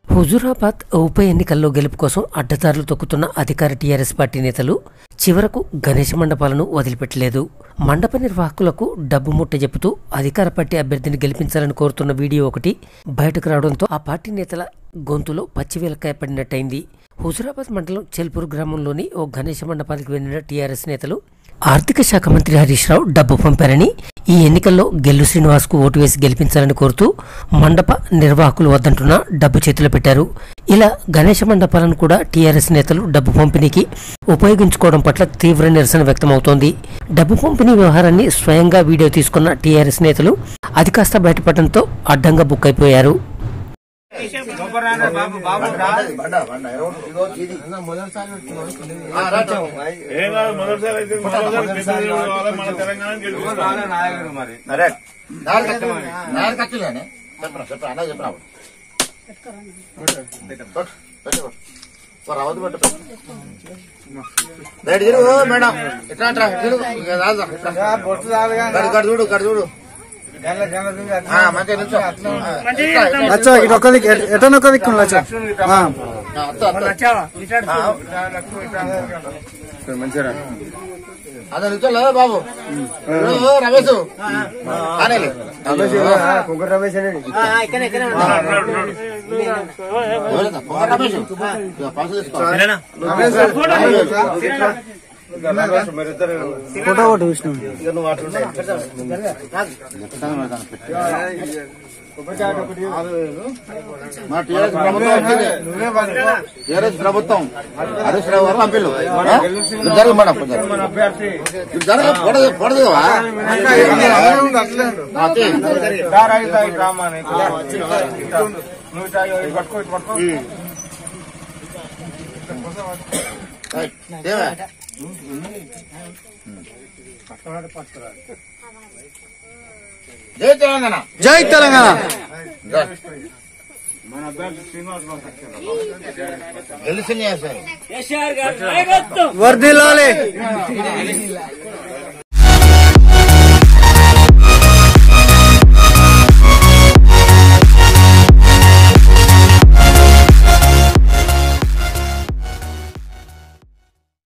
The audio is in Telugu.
హుజూరాబాద్ ఉప ఎన్నికల్లో గెలుపు కోసం అడ్డదారులు తొక్కుతున్న అధికార టీఆర్ఎస్ పార్టీ నేతలు చివరకు గణేష మండపాలను వదిలిపెట్టలేదు మండప నిర్వాహకులకు డబ్బు ముట్ట చెబుతూ అధికార పార్టీ అభ్యర్థిని గెలిపించాలని కోరుతున్న వీడియో ఒకటి బయటకు రావడంతో ఆ పార్టీ నేతల గొంతులో పచ్చివేలకాయ పడినట్టయింది హుజూరాబాద్ మండలం చెల్పూర్ గ్రామంలోని ఓ గణేష మండపానికి వెళ్లిన టీఆర్ఎస్ నేతలు ఆర్థిక శాఖ మంత్రి హరీష్ రావు డబ్బు పంపారని ఈ ఎన్నికల్లో గెల్లు శ్రీనివాస్ కు ఓటు వేసి గెలిపించాలని కోరుతూ మండప నిర్వాహకులు వద్దంటున్న డబ్బు చేతిలో పెట్టారు ఇలా గణేష మండపాలను కూడా టీఆర్ఎస్ నేతలు డబ్బు పంపిణీకి ఉపయోగించుకోవడం పట్ల తీవ్ర నిరసన వ్యక్తమవుతోంది డబ్బు పంపిణీ వ్యవహారాన్ని స్వయంగా వీడియో తీసుకున్న టీఆర్ఎస్ నేతలు అది కాస్త బయటపడడంతో అడ్డంగా బుక్ అయిపోయారు ఏం కాదు మొదటిసారి అయితే మొదటిసారి పెద్దది కావాలి, మన తెలంగాణ గెలుచుకోవాలి. మేడం ఇట్లా ఇట్లా తిరుగు. ఇక రాదు, ఇట్లా. గడు, గడు చూడు గడు చూడు ఆ, మంచిగా నిల్చో. ఆ, ఇట్లా, ఇట్లా. అచ్చా ఇటు ఒక దిక్కు ఎట ఒక దిక్కు అచ్చా ఆ, ఆ, అత్త, అత్త. ఆ, అదే నిల్చోలే బాబు ఓ, రమేష్ కానేలే. కుంకుమ రమేష్ అనేది. ఎవరన్నా? పొగ రమేష్ ఇక పైసలు తీసుకో. ఫోటో ఒకటి చూసినాం మా టీఆర్ఎస్ ప్రభుత్వం వచ్చింది టీఆర్ఎస్ ప్రభుత్వం హరీష్ రావు గారు పంపిల్లు ఆ? ఇటు జరుగు మేడం కొంచెం. ఇటు జరుగు పొడదు పొడదువా ఏమే జై తెలంగాణ జై తెలంగాణ గెలిచింది సార్ వర్దిల్లాలి